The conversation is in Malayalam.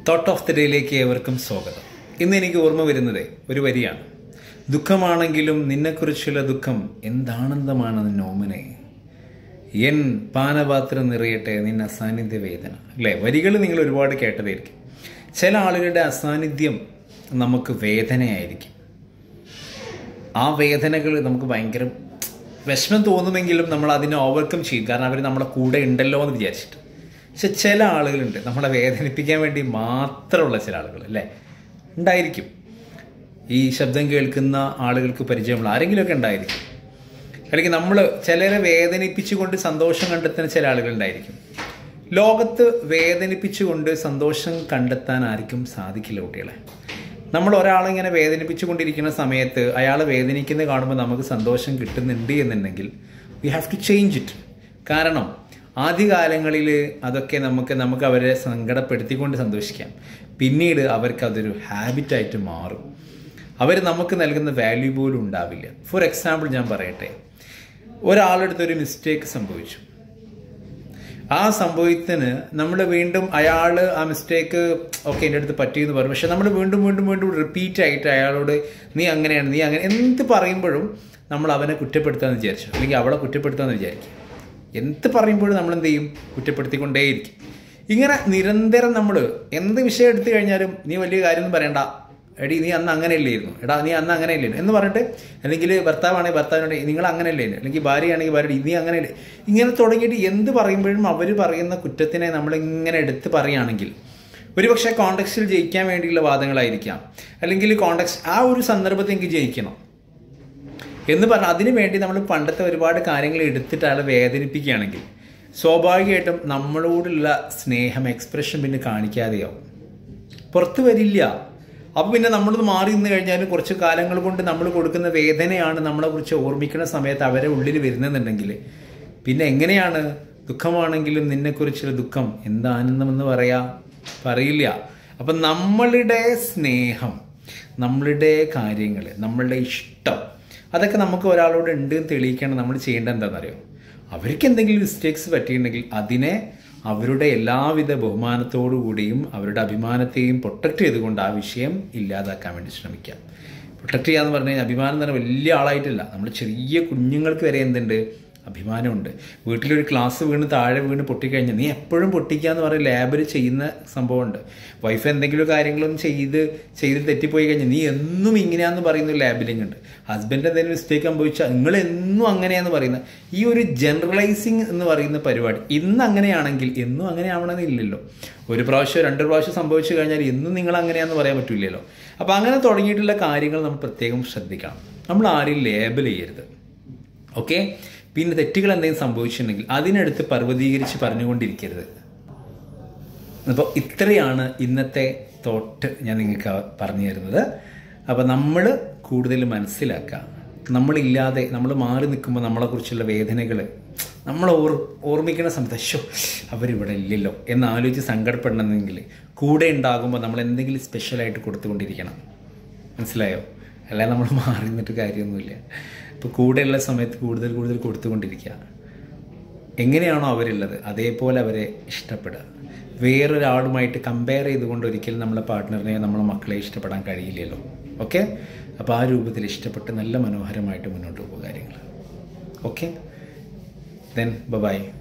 തോട്ട് ഓഫ് ദി ഡേയിലേക്ക് ഏവർക്കും സ്വാഗതം ഇന്ന് എനിക്ക് ഓർമ്മ വരുന്നത് ഒരു വരിയാണ് ദുഃഖമാണെങ്കിലും നിന്നെക്കുറിച്ചുള്ള ദുഃഖം എന്താനന്ദമാണ് നോമനെ എൻ പാനപാത്രം നിറയട്ടെ നിന്ന അസാന്നിധ്യ വേദന അല്ലേ വരികൾ നിങ്ങൾ ഒരുപാട് കേട്ടതായിരിക്കും ചില ആളുകളുടെ അസാന്നിധ്യം നമുക്ക് വേദനയായിരിക്കും ആ വേദനകൾ നമുക്ക് ഭയങ്കര വിഷമം തോന്നുമെങ്കിലും നമ്മൾ അതിനെ ഓവർകം ചെയ്യും കാരണം അവർ നമ്മുടെ കൂടെ ഉണ്ടല്ലോ എന്ന് വിചാരിച്ചിട്ട് പക്ഷെ ചില ആളുകളുണ്ട് നമ്മളെ വേദനിപ്പിക്കാൻ വേണ്ടി മാത്രമുള്ള ചില ആളുകൾ അല്ലേ ഉണ്ടായിരിക്കും ഈ ശബ്ദം കേൾക്കുന്ന ആളുകൾക്ക് പരിചയമുള്ള ആരെങ്കിലുമൊക്കെ ഉണ്ടായിരിക്കും അല്ലെങ്കിൽ നമ്മൾ ചിലരെ വേദനിപ്പിച്ചുകൊണ്ട് സന്തോഷം കണ്ടെത്തുന്ന ചില ആളുകൾ ഉണ്ടായിരിക്കും ലോകത്ത് വേദനിപ്പിച്ചുകൊണ്ട് സന്തോഷം കണ്ടെത്താൻ ആർക്കും സാധിക്കില്ല കുട്ടികളെ നമ്മൾ ഒരാളെ ഇങ്ങനെ വേദനിപ്പിച്ചുകൊണ്ടിരിക്കുന്ന സമയത്ത് അയാളെ വേദനിക്കുന്നത് കാണുമ്പോൾ നമുക്ക് സന്തോഷം കിട്ടുന്നുണ്ട് എന്നുണ്ടെങ്കിൽ we have to change it കാരണം ആദ്യകാലങ്ങളിൽ അതൊക്കെ നമുക്ക് നമുക്ക് അവരെ സങ്കടപ്പെടുത്തിക്കൊണ്ട് സന്തോഷിക്കാം പിന്നീട് അവർക്ക് അതൊരു ഹാബിറ്റായിട്ട് മാറും അവർ നമുക്ക് നൽകുന്ന വാല്യൂ പോലും ഉണ്ടാവില്ല ഫോർ എക്സാമ്പിൾ ഞാൻ പറയട്ടെ ഒരാളെടുത്ത് ഒരു മിസ്റ്റേക്ക് സംഭവിച്ചു ആ സംഭവത്തിന് നമ്മൾ വീണ്ടും അയാൾ ആ മിസ്റ്റേക്ക് ഓക്കെ എൻ്റെ അടുത്ത് പറ്റിയെന്ന് പറയും പക്ഷെ നമ്മൾ വീണ്ടും വീണ്ടും വീണ്ടും റിപ്പീറ്റ് ആയിട്ട് അയാളോട് നീ അങ്ങനെയാണ് നീ അങ്ങനെ എന്ത് പറയുമ്പോഴും നമ്മൾ അവനെ കുറ്റപ്പെടുത്താമെന്ന് വിചാരിച്ചു അല്ലെങ്കിൽ അവളെ കുറ്റപ്പെടുത്താമെന്ന് വിചാരിക്കും എന്ത് പറയുമ്പോഴും നമ്മൾ എന്ത് ചെയ്യും കുറ്റപ്പെടുത്തിക്കൊണ്ടേയിരിക്കും ഇങ്ങനെ നിരന്തരം നമ്മൾ എന്ത് വിഷയം എടുത്തു കഴിഞ്ഞാലും നീ വലിയ കാര്യമൊന്നും പറയണ്ട എടി നീ അന്ന് അങ്ങനെ ഇല്ലായിരുന്നു എടാ നീ അന്ന് അങ്ങനെ ഇല്ലായിരുന്നു എന്ന് പറഞ്ഞിട്ട് അല്ലെങ്കിൽ ഭർത്താവാണെങ്കിൽ ഭർത്താവിനോട് നിങ്ങൾ അങ്ങനെ ഇല്ലായിരുന്നു അല്ലെങ്കിൽ ഭാര്യയാണെങ്കിൽ ഭാര്യ നീ അങ്ങനെ ഇല്ല ഇങ്ങനെ തുടങ്ങിയിട്ട് എന്ത് പറയുമ്പോഴും അവർ പറയുന്ന കുറ്റത്തിനെ നമ്മൾ ഇങ്ങനെ എടുത്ത് പറയുകയാണെങ്കിൽ ഒരുപക്ഷെ കോണ്ടക്സ്റ്റിൽ ജയിക്കാൻ വേണ്ടിയുള്ള വാദങ്ങളായിരിക്കാം അല്ലെങ്കിൽ കോണ്ടക്സ് ആ ഒരു സന്ദർഭത്തിൽ എനിക്ക് ജയിക്കണം എന്ന് പറഞ്ഞാൽ അതിനു വേണ്ടി നമ്മൾ പണ്ടത്തെ ഒരുപാട് കാര്യങ്ങൾ എടുത്തിട്ട് അയാളെ വേദനിപ്പിക്കുകയാണെങ്കിൽ സ്വാഭാവികമായിട്ടും നമ്മളോടുള്ള സ്നേഹം എക്സ്പ്രഷൻ പിന്നെ കാണിക്കാതെയാവും പുറത്ത് വരില്ല അപ്പോൾ പിന്നെ നമ്മളത് മാറി നിന്ന് കഴിഞ്ഞാലും കുറച്ച് കാലങ്ങൾ കൊണ്ട് നമ്മൾ കൊടുക്കുന്ന വേദനയാണ് നമ്മളെക്കുറിച്ച് ഓർമ്മിക്കുന്ന സമയത്ത് അവരെ ഉള്ളിൽ വരുന്നെന്നുണ്ടെങ്കിൽ പിന്നെ എങ്ങനെയാണ് ദുഃഖമാണെങ്കിലും നിന്നെക്കുറിച്ചുള്ള ദുഃഖം എന്താനന്ദമെന്ന് പറയാ പറയില്ല അപ്പം നമ്മളുടെ സ്നേഹം നമ്മളുടെ കാര്യങ്ങൾ നമ്മളുടെ ഇഷ്ടം അതൊക്കെ നമുക്ക് ഒരാളോട് ഉണ്ട് എന്ന് തെളിയിക്കണം നമ്മൾ ചെയ്യേണ്ടത് എന്താണെന്നറിയോ അവർക്ക് എന്തെങ്കിലും മിസ്റ്റേക്സ് പറ്റിയിട്ടുണ്ടെങ്കിൽ അതിനെ അവരുടെ എല്ലാവിധ ബഹുമാനത്തോടു കൂടിയും അവരുടെ അഭിമാനത്തെയും പ്രൊട്ടക്റ്റ് ചെയ്തുകൊണ്ട് ആ വിഷയം ഇല്ലാതാക്കാൻ വേണ്ടി ശ്രമിക്കാം പ്രൊട്ടക്റ്റ് ചെയ്യാന്ന് പറഞ്ഞു കഴിഞ്ഞാൽ അഭിമാനം തന്നെ വലിയ ആളായിട്ടില്ല നമ്മൾ ചെറിയ കുഞ്ഞുങ്ങൾക്ക് വരെ എന്തുണ്ട് അഭിമാനമുണ്ട് വീട്ടിലൊരു ക്ലാസ് വീണ് താഴെ വീണ് പൊട്ടിക്കഴിഞ്ഞാൽ നീ എപ്പോഴും പൊട്ടിക്കുക എന്ന് പറയും ലാബിൽ ചെയ്യുന്ന സംഭവമുണ്ട് വൈഫ് എന്തെങ്കിലും കാര്യങ്ങളൊന്നും ചെയ്ത് ചെയ്ത് തെറ്റിപ്പോയി കഴിഞ്ഞാൽ നീ എന്നും ഇങ്ങനെയാന്ന് പറയുന്ന ഒരു ലാബിലിംഗ് ഉണ്ട് ഹസ്ബൻഡ് എന്തെങ്കിലും മിസ്റ്റേക്ക് സംഭവിച്ചാൽ നിങ്ങൾ എന്നും അങ്ങനെയാന്ന് പറയുന്നത് ഈ ഒരു ജനറലൈസിങ് എന്ന് പറയുന്ന പരിപാടി ഇന്ന് അങ്ങനെയാണെങ്കിൽ എന്നും അങ്ങനെ ആവണമെന്നില്ലല്ലോ ഒരു പ്രാവശ്യം രണ്ട് പ്രാവശ്യം സംഭവിച്ചു കഴിഞ്ഞാൽ എന്നും നിങ്ങൾ അങ്ങനെയാന്ന് പറയാൻ പറ്റില്ലല്ലോ അപ്പോൾ അങ്ങനെ തുടങ്ങിയിട്ടുള്ള കാര്യങ്ങൾ നമ്മൾ പ്രത്യേകം ശ്രദ്ധിക്കണം നമ്മൾ ആരെയും ലേബൽ ചെയ്യരുത് ഓക്കെ പിന്നെ തെറ്റുകൾ എന്തെങ്കിലും സംഭവിച്ചിട്ടുണ്ടെങ്കിൽ അതിനടുത്ത് പർവ്വതീകരിച്ച് പറഞ്ഞുകൊണ്ടിരിക്കരുത് അപ്പോൾ ഇത്രയാണ് ഇന്നത്തെ തോട്ട് ഞാൻ നിങ്ങൾക്ക് പറഞ്ഞു തരുന്നത് അപ്പോൾ നമ്മൾ കൂടുതൽ മനസ്സിലാക്കുക നമ്മളില്ലാതെ നമ്മൾ മാറി നിൽക്കുമ്പോൾ നമ്മളെക്കുറിച്ചുള്ള വേദനകൾ നമ്മൾ ഓർ ഓർമ്മിക്കുന്ന സമയത്ത് അശോ അവരിവിടെ ഇല്ലല്ലോ എന്ന് ആലോചിച്ച് സങ്കടപ്പെടണമെങ്കിൽ കൂടെ ഉണ്ടാകുമ്പോൾ നമ്മൾ എന്തെങ്കിലും സ്പെഷ്യലായിട്ട് കൊടുത്തുകൊണ്ടിരിക്കണം മനസ്സിലായോ അല്ലാതെ നമ്മൾ മാറി നിന്നിട്ട് കാര്യമൊന്നുമില്ല ഇപ്പോൾ കൂടെയുള്ള സമയത്ത് കൂടുതൽ കൂടുതൽ കൊടുത്തുകൊണ്ടിരിക്കുക എങ്ങനെയാണോ അവരുള്ളത് അതേപോലെ അവരെ ഇഷ്ടപ്പെടുക വേറൊരാളുമായിട്ട് കമ്പയർ ചെയ്തുകൊണ്ട് ഒരിക്കലും നമ്മളെ പാർട്ട്ണറിനെയോ നമ്മളെ മക്കളെ ഇഷ്ടപ്പെടാൻ കഴിയില്ലല്ലോ ഓക്കെ അപ്പോൾ ആ രൂപത്തിൽ ഇഷ്ടപ്പെട്ട് നല്ല മനോഹരമായിട്ട് മുന്നോട്ട് പോകുക കാര്യങ്ങൾ ഓക്കെ ദെൻ ബൈ